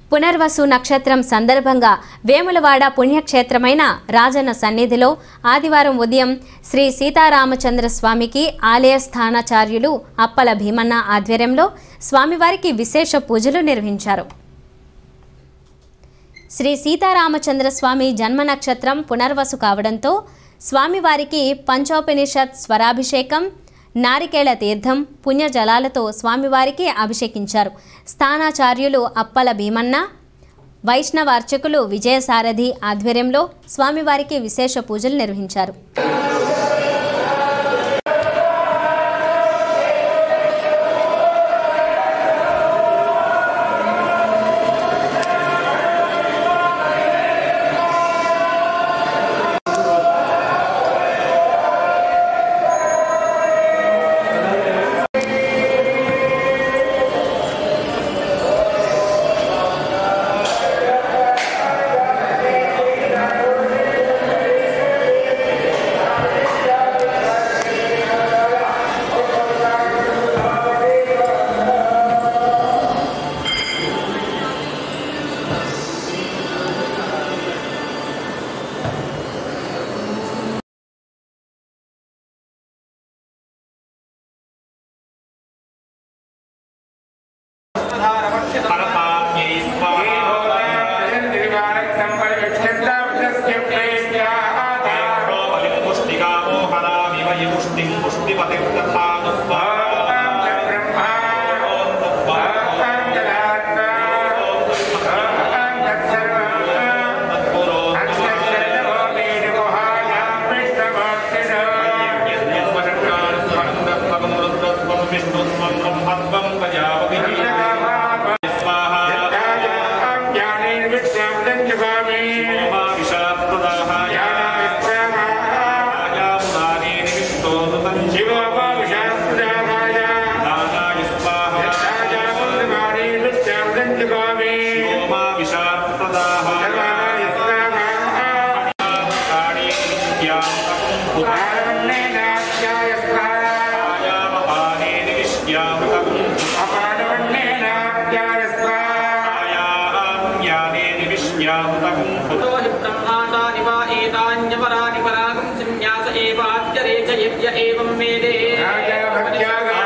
పునర్వసు నక్షత్రం సందర్భంగా వేములవాడ పుణ్యక్షేత్రమైన రాజన్న సన్నిధిలో ఆదివారం ఉదయం శ్రీ సీతారామచంద్ర స్వామికి ఆలయ స్థానాచార్యులు అప్పల భీమన్న ఆధ్వర్యంలో స్వామివారికి విశేష పూజలు నిర్వహించారు శ్రీ సీతారామచంద్ర స్వామి జన్మ నక్షత్రం పునర్వసు కావడంతో స్వామివారికి పంచోపనిషత్ స్వరాభిషేకం నారికేళ తీర్థం పుణ్యజలాలతో స్వామివారికి అభిషేకించారు స్థానాచార్యులు అప్పల భీమన్న వైష్ణవ అర్చకులు విజయసారథి ఆధ్వర్యంలో స్వామివారికి విశేష పూజలు నిర్వహించారు परमात्मै स्वाहा तेभ्यो बलिपुष्टिकामो हरामिव यमुष्टिं पुष्टिपतिर्तथा हि ब्रह्माण्डानि वा एतान्यपराणि परागं संन्यास एवाद्यरे च यज्ञ एवं वेदे